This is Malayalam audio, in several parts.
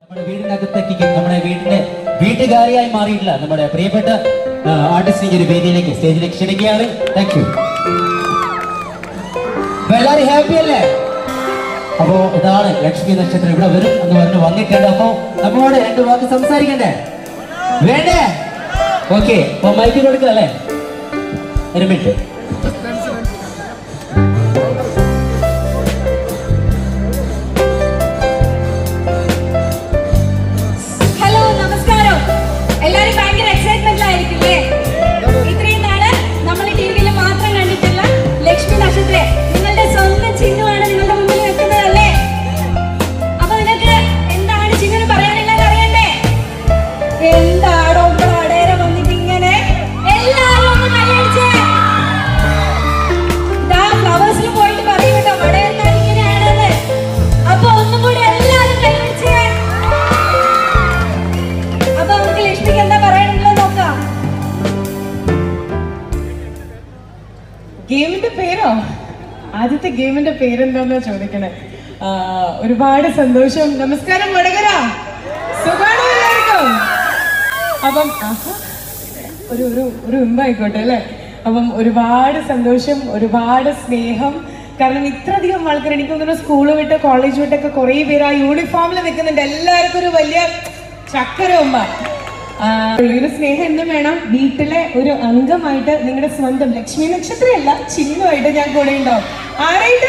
നമ്മുടെ വീടിനകത്തേക്ക് നമ്മുടെ വീടിന്റെ വീട്ടുകാരിയായി മാറിയിട്ടുള്ള നമ്മുടെ പ്രിയപ്പെട്ട ആർട്ടിസ്റ്റിനെ ഈ ഒരു വേദിയിലേക്ക് സ്റ്റേജിലേക്ക് ക്ഷണിക്കുകയാണ് താങ്ക് യു എല്ലാവരും ഹാപ്പി അല്ലേ അപ്പോ ഇതാണ് ലക്ഷ്മി നക്ഷത്രം ഇവിടെ വരും എന്ന് പറഞ്ഞ് വന്നിട്ടുണ്ട് അപ്പോ നമ്മളോട് രണ്ട് വാക്ക് സംസാരിക്കണ്ടേ വേണ്ടേ ഓക്കെ അപ്പൊ മൈക്ക് കൊടുക്കുക അല്ലേ ഒരു മിനിറ്റ് ഹലോ നമസ്കാരം എല്ലാരും ഭയങ്കര എക്സൈറ്റ്മെന്റിലായിരിക്കില്ലേ ഇത്രയും നാള് നമ്മൾ ടി വിയിൽ മാത്രം കണ്ടിട്ടുള്ള ലക്ഷ്മി നക്ഷത്ര നിങ്ങളുടെ സ്വന്തം ചിഹ്നമാണ് നിങ്ങളുടെ മുന്നിൽ വെക്കുന്നതല്ലേ അപ്പൊ നിങ്ങൾക്ക് എന്താണ് ചിഹ്നം പറയാനുള്ളത് അറിയണ്ടേ എന്താടോ അടേരെ വന്നിട്ട് ഇങ്ങനെ എല്ലാരും ഒന്ന് കൈയടിച്ചേ ദാ ഫ്ലവേഴ്സിൽ പോയിട്ട് പറയും കേട്ടോ വടയർക്കാൻ ഇങ്ങനെയാണെന്ന് അപ്പൊ ഒന്നും കൂടി എല്ലാരും കൈയടിച്ചേ അപ്പൊ നമുക്ക് ലക്ഷ്മിക്ക് എന്താ പറയാനുള്ളത് നോക്കാം ഗെയിമിന്റെ പേരോ ആദ്യത്തെ ഗെയിമിന്റെ പേരെന്താന്നാ ചോദിക്കണേ ആ, ഒരുപാട് സന്തോഷം നമസ്കാരം വടകര സുഖാണോ എല്ലാവർക്കും അപ്പം ആഹാ, ഒരു ഒരു ഒരു ഉമ്പായിക്കോട്ടെ അല്ലേ അപ്പം ഒരുപാട് സന്തോഷം ഒരുപാട് സ്നേഹം കാരണം ഇത്രയധികം ആൾക്കാർ എനിക്ക് തോന്നുന്നു സ്കൂൾ വിട്ട് കോളേജ് വിട്ടൊക്കെ കുറേ പേര് ആ യൂണിഫോമിൽ നിൽക്കുന്നുണ്ട് എല്ലാവർക്കും ഒരു വലിയ ചക്കര ഉമ്മ ആ, ഒരു സ്നേഹം എന്നും വേണം വീട്ടിലെ ഒരു അംഗമായിട്ട് നിങ്ങളുടെ സ്വന്തം ലക്ഷ്മി നക്ഷത്രമല്ല ചിഹ്നമായിട്ട് ഞാൻ കൂടെ ഉണ്ടാവും ആരായിട്ട്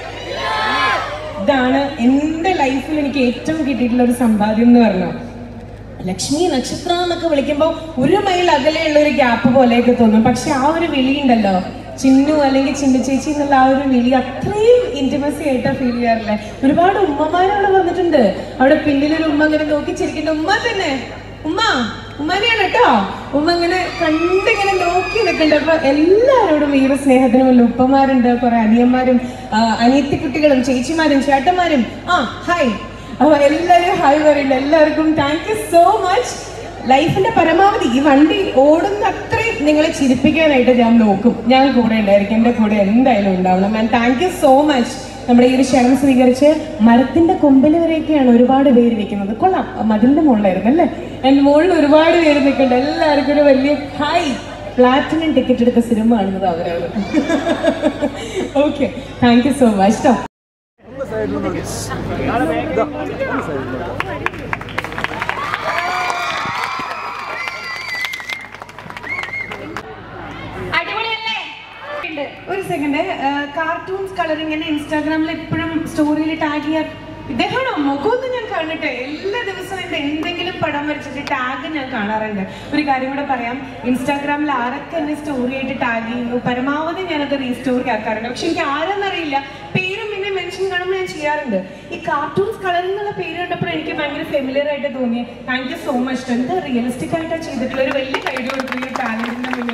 ഇതാണ് എൻ്റെ ലൈഫിൽ എനിക്ക് ഏറ്റവും കിട്ടിയിട്ടുള്ള ഒരു സമ്പാദ്യം എന്ന് പറഞ്ഞാൽ ലക്ഷ്മി നക്ഷത്രം എന്നൊക്കെ വിളിക്കുമ്പോൾ ഒരു മൈൽ അകലെയുള്ള ഒരു ഗ്യാപ്പ് പോലെയൊക്കെ തോന്നും പക്ഷെ ആ ഒരു വിളി ഉണ്ടല്ലോ ചിന്നു അല്ലെങ്കിൽ ചിന്നു ചേച്ചി എന്നുള്ള ആ ഒരു വിളി അത്രയും ഇന്റിമസി ആയിട്ട് ഫീൽ ചെയ്യാറില്ലേ ഒരുപാട് ഉമ്മമാർ അവിടെ വന്നിട്ടുണ്ട് അവിടെ പിന്നിലൊരു ഉമ്മ അങ്ങനെ നോക്കി ചിരിക്കേണ്ട ഉമ്മ തന്നെ ഉമ്മ ഉമ്മനെയാണ് കേട്ടോ ഉമ്മ ഇങ്ങനെ കണ്ടിങ്ങനെ നോക്കി നിൽക്കുന്നുണ്ട് അപ്പൊ എല്ലാവരോടും ഈ ഒരു സ്നേഹത്തിന് മുന്നിൽ ഉപ്പമാരുണ്ട് കുറെ അനിയന്മാരും ആ, അനിയത്തി കുട്ടികളും ചേച്ചിമാരും ചേട്ടന്മാരും ആ ഹായ് അപ്പൊ എല്ലാവരും ഹായ് പറയുന്നുണ്ട് എല്ലാവർക്കും താങ്ക് യു സോ മച്ച് ലൈഫിന്റെ പരമാവധി ഈ വണ്ടി ഓടുന്ന അത്രയും നിങ്ങളെ ചിരിപ്പിക്കാനായിട്ട് ഞാൻ നോക്കും ഞാൻ കൂടെ ഉണ്ടായിരിക്കും എൻ്റെ കൂടെ എന്തായാലും ഉണ്ടാവണം and thank you so much നമ്മുടെ ഈ ഒരു ക്ഷണം സ്വീകരിച്ച് മരത്തിന്റെ കൊമ്പിൽ വരെയൊക്കെയാണ് ഒരുപാട് പേര് നിൽക്കുന്നത് കൊള്ളാം മതിലിന്റെ മുകളിലായിരുന്നു അല്ലേ എൻ്റെ മുകളിൽ ഒരുപാട് പേര് നിൽക്കുന്നുണ്ട് എല്ലാവർക്കും ഒരു വലിയ ഹായ് പ്ലാറ്റിനം ടിക്കറ്റ് എടുത്ത സിനിമ കാണുന്നത് അവരാണ് okay thank you so much കേട്ടോ അടിപൊളിയല്ലേ ഉണ്ട്. ഒരു സെക്കൻഡ് കാർട്ടൂൺസ് കളർ ഇങ്ങനെ ഇൻസ്റ്റാഗ്രാമിൽ എപ്പോഴും സ്റ്റോറിയിൽ ടാഗ് ചെയ്യാൻ ഇദ്ദേഹമാണോ മുഖമൊന്നും ഞാൻ കണ്ടിട്ട് എല്ലാ ദിവസവും എന്റെ എന്തെങ്കിലും പടം വരച്ചിട്ട് ടാഗ് ഞാൻ കാണാറുണ്ട് ഒരു കാര്യം കൂടെ പറയാം ഇൻസ്റ്റാഗ്രാമിൽ ആരൊക്കെ എന്നെ സ്റ്റോറി ആയിട്ട് ടാഗ് ചെയ്യുന്നു പരമാവധി ഞാനത് റീസ്റ്റോറി ആക്കാറുണ്ട് പക്ഷെ എനിക്ക് ആരെന്നറിയില്ല പേരും പിന്നെ മെൻഷൻ കാണുമ്പോൾ ഞാൻ ചെയ്യാറുണ്ട് ഈ കാർട്ടൂൺസ് കളർ എന്നുള്ള പേര് കണ്ടപ്പോൾ എനിക്ക് ഭയങ്കര ഫെമിലിയർ ആയിട്ട് തോന്നി താങ്ക് യു സോ മച്ച് എന്താ റിയലിസ്റ്റിക് ആയിട്ടാണ് ചെയ്തിട്ടുള്ള ഒരു വലിയ കൈഡ് കൊടുക്കുന്ന ടാലന്റിന്റെ മുന്നിൽ